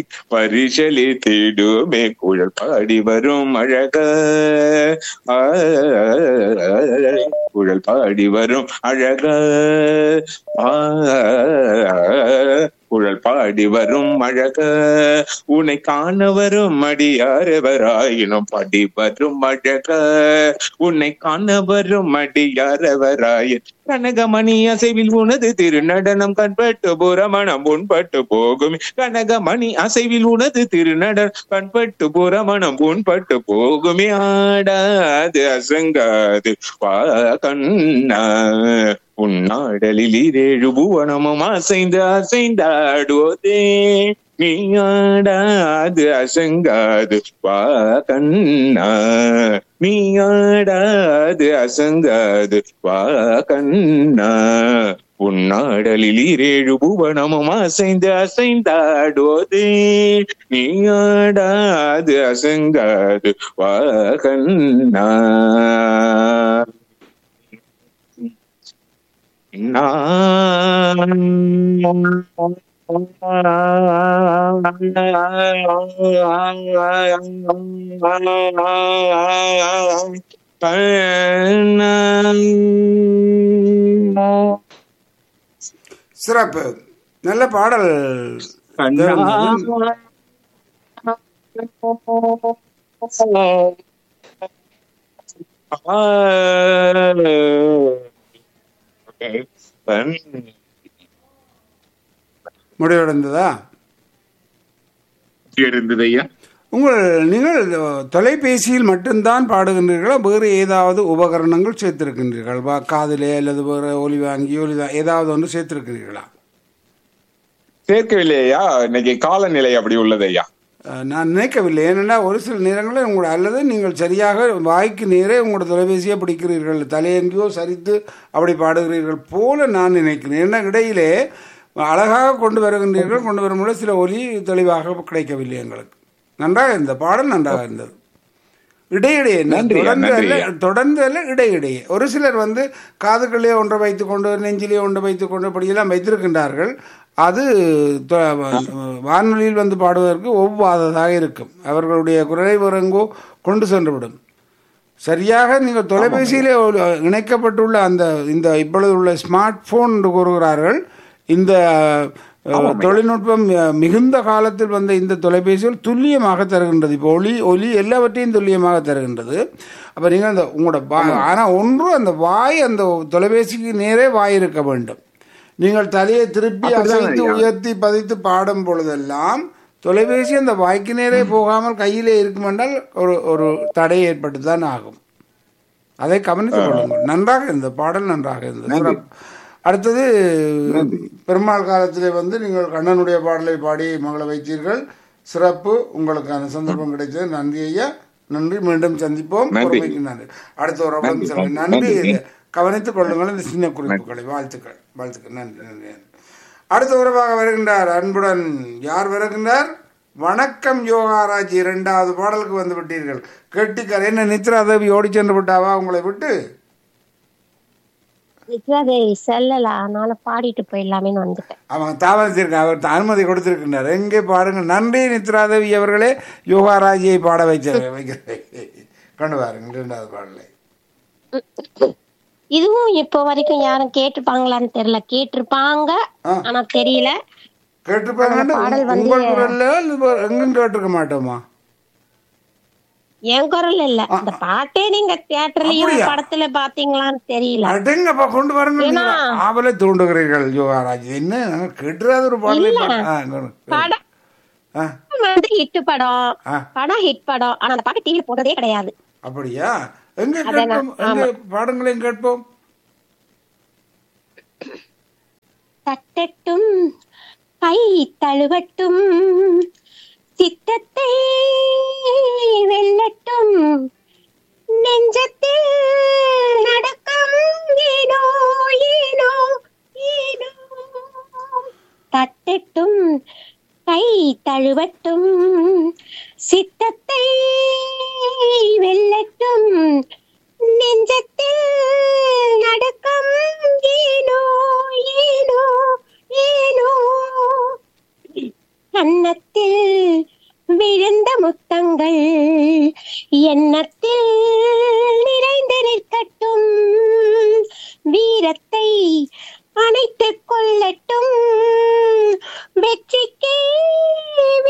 பரிசலித்திடுமே குழல் பாடி வரும் அழக ஆ, குழல் பாடி வரும் அழக ஆ, குழல் பாடி வரும் அழக உன்னை காண வரும் அடியாரவராயினும் பாடி வரும் அழக உன்னை காண வரும் அடியாரவராயின் கனகமணி அசைவில் உனது திருநடனம் கண்பட்டு புறமணம் உண்பட்டு போகும் கனகமணி அசைவில் உனது திருநடனம் கண்பட்டு புறமணம் உண்பட்டு போகுமே ஆடாது அசங்காது வா கண்ணா உன்னாடலில் இரேழு புவனமும் அசைந்து அசைந்தாடுவதே நீ ஆடாது அசங்காது வா கண்ணா நீ ஆடாது அசங்காது வா கண்ணா உன்னாடலில் இரேழு புவனமும் அசைந்து அசைந்தாடுவதே நீ ஆடாது அசங்காது வா கண்ணா சிறப்பு நல்ல பாடல் முடிவடைந்ததா இருந்தது ஐயா உங்கள் நீங்கள் தொலைபேசியில் மட்டும்தான் பாடுகின்றீர்களா வேறு ஏதாவது உபகரணங்கள் சேர்த்திருக்கின்றீர்கள் வா காதிலே அல்லது வேறு ஒலி வாங்கி ஒலி வா- ஏதாவது ஒன்று சேர்த்திருக்கிறீர்களா சேர்க்கவில்லை ஐயா இன்னைக்கு காலநிலை அப்படி உள்ளது ஐயா அஹ், நான் நினைக்கவில்லை ஏனென்னா ஒரு சில நேரங்களில் உங்களோட அல்லது நீங்கள் சரியாக வாய்க்கு நேரே உங்களோட தொலைபேசியை பிடிக்கிறீர்கள் தலையெங்கேயோ சரித்து அப்படி பாடுகிறீர்கள் போல நான் நினைக்கிறேன் ஏன்னா இடையிலே அழகாக கொண்டு வருகின்றீர்கள் கொண்டு வரும்போது சில ஒலி தெளிவாக கிடைக்கவில்லை எங்களுக்கு நன்றாக இருந்த பாடல் நன்றாக இருந்தது இடையிடையே நன்றி ஐயா, தொடர்ந்து நன்றி அல்ல ஐயா. தொடர்ந்து அல்ல இடையிடையே ஒரு சிலர் வந்து காதுகளே ஒன்றை வைத்துக்கொண்டு நெஞ்சிலே ஒன்றை வைத்துக்கொண்டு அப்படியெல்லாம் வைத்திருக்கின்றார்கள் அது தொ- வானொலியில் வந்து பாடுவதற்கு ஒவ்வாததாக இருக்கும் அவர்களுடைய குரலை வரங்கோ கொண்டு சென்றுவிடும் சரியாக நீங்கள் தொலைபேசியிலே ஒரு இணைக்கப்பட்டுள்ள அந்த இந்த இப்பொழுது உள்ள ஸ்மார்ட் போன் என்று கூறுகிறார்கள் இந்த அஹ், தொழில்நுட்பம் அஹ், மிகுந்த காலத்தில் வந்த இந்த தொலைபேசிகள் துல்லியமாக தருகின்றது இப்போ ஒளி ஒலி எல்லாவற்றையும் துல்லியமாக தருகின்றது அப்போ நீங்கள் அந்த உங்களோட ஆனால் ஒன்று அந்த வாய் அந்த தொலைபேசிக்கு நேரே வாய் இருக்க வேண்டும் நீங்கள் தலையை திருப்பி அப்படிதான் அசைத்து ஐயா. உயர்த்தி பதித்து பாடும் பொழுதெல்லாம் தொலைபேசி அந்த வாய்க்கு நேரே போகாமல் கையிலே இருக்கும் என்றால் ஒரு ஒரு தடை ஏற்பட்டு தான் ஆகும் அதை கவனித்துக் கொள்ளுங்கள் நன்றாக இருந்தது பாடல் நன்றாக இருந்தது சிறப்பு. அடுத்தது பெருமாள் காலத்திலே வந்து நீங்கள் கண்ணனுடைய பாடலை பாடி மகளை வைத்தீர்கள் சிறப்பு உங்களுக்கான சந்தர்ப்பம் கிடைத்தது நன்றி ஐயா நன்றி மீண்டும் சந்திப்போம் நன்றி. பொறுமைக்கு நன்றி அடுத்த ஒரு நன்றி. செல்வம் நன்றி நன்றி. கவனித்துக் கொள்ளுங்கள் இந்த சின்ன குறிப்புகளை வாழ்த்துக்கள் வாழ்த்துக்கள் நன்றி நன்றி அடுத்த உறவாக வருகின்றார் அன்புடன் யார் வருகின்றார் வணக்கம் யோகாராஜ் இரண்டாவது பாடலுக்கு வந்து விட்டீர்கள் கெட்டிக்கார் என்ன நித்ரா தேவி ஓடி சென்று விட்டாவா உங்களை விட்டு நித்யாதேவி செல்லல அதனால பாடிட்டு போயிடலாமேன்னு வந்துட்டேன் அவன் தாமதித்திருக்கான் அவர் அனுமதி கொடுத்திருக்கின்றார் எங்கே பாருங்க நன்றி நித்ரா தேவி அவர்களே யோகாராஜியை பாட வைச்ச வைக்கிறேன் கொண்டு வாருங்க இரண்டாவது பாடலை இதுவும் இப்போ வரைக்கும் யாரும் கேட்டிருப்பாங்களான்னு தெரியல கேட்டிருப்பாங்க ஆ. ஆனா தெரியல கேட்டிருப்பாங்க அந்த பாடல் வந்து- உங்கள் குரல்ல இல்ல எங்கும் கேட்டிருக்க மாட்டோமா என் குரல் இல்ல இந்த பாட்டே நீங்க தியேட்டர்லயும் அப்படியா? படத்துல பாத்தீங்களான்னு தெரியல அடங்கப்பா கொண்டு வரணும் ஏன்னா- நீங்க ஆவலை தூண்டுகிறீர்கள் யோகாராஜ் என்ன நாங்க கேட்டுறாத ஒரு பாடலை இல்ல. பாடு- ஆ, கொண்டு- படம் ஆ, வந்து ஹிட் படம் ஆ. படம் ஹிட் படம் ஆனா அந்த பாட்டு டிவில போட்டதே கிடையாது அப்படியா எங்க அதான் கேட்போம் எங்க பாடங்களையும் கேட்போம் தட்டட்டும் கை தழுவட்டும் சித்தத்தை வெல்லட்டும் நெஞ்சத்தில் நடக்கும் ஏனோ ஏனோ ஏனோ தட்டட்டும் கை தழுவட்டும் சித்தத்தை வெல்லட்டும் நெஞ்சத்தில் நடக்கும் ஏனோ ஏனோ ஏனோ கன்னத்தில் விழுந்த முத்தங்கள் எண்ணத்தில் நிறைந்து நிற்கட்டும் வீரத்தை அணைத்துக் கொள்ளட்டும் வெற்றிக்கே